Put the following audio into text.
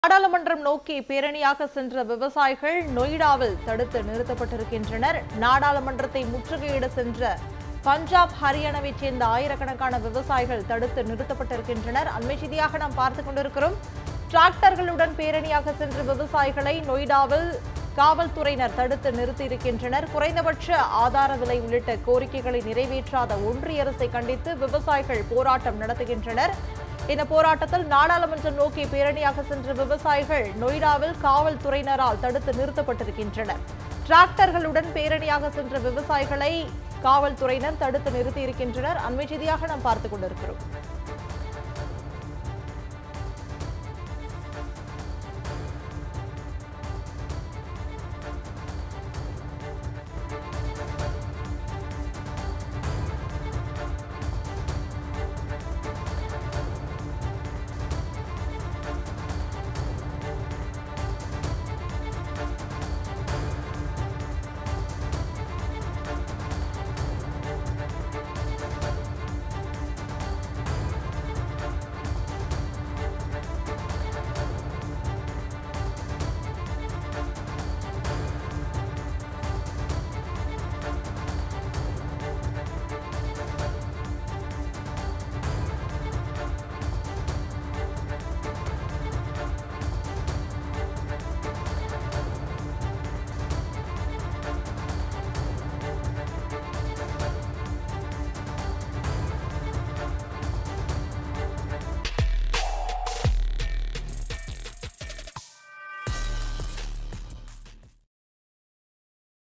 நாடாளுமன்றம் நோக்கி பேரணியாக சென்ற விவசாயிகள் நொய்டாவில் தடுத்து நிறுத்தப்பட்டிருக்கின்றனர் நாடாளுமன்றத்தை முற்றுகையிட சென்ற பஞ்சாப் ஹரியானாவைச் சேர்ந்த ஆயிரக்கணக்கான விவசாயிகள் தடுத்து நிறுத்தப்பட்டிருக்கின்றனர் அண்மை செய்தியாக நாம் பார்த்துக் கொண்டிருக்கிறோம் டிராக்டர்களுடன் பேரணியாக சென்ற விவசாயிகளை நொய்டாவில் காவல்துறையினர் தடுத்து நிறுத்தியிருக்கின்றனர் குறைந்தபட்ச ஆதார விலை உள்ளிட்ட கோரிக்கைகளை நிறைவேற்றாத ஒன்றிய அரசை கண்டித்து விவசாயிகள் போராட்டம் நடத்துகின்றனர் இந்த போராட்டத்தில் நாடாளுமன்றம் நோக்கி பேரணியாக சென்ற விவசாயிகள் நொய்டாவில் காவல்துறையினரால் தடுத்து நிறுத்தப்பட்டிருக்கின்றனர் டிராக்டர்களுடன் பேரணியாக சென்ற விவசாயிகளை காவல்துறையினர் தடுத்து நிறுத்தியிருக்கின்றனர் அண்மை செய்தியாக நாம் பார்த்துக் கொண்டிருக்கிறோம்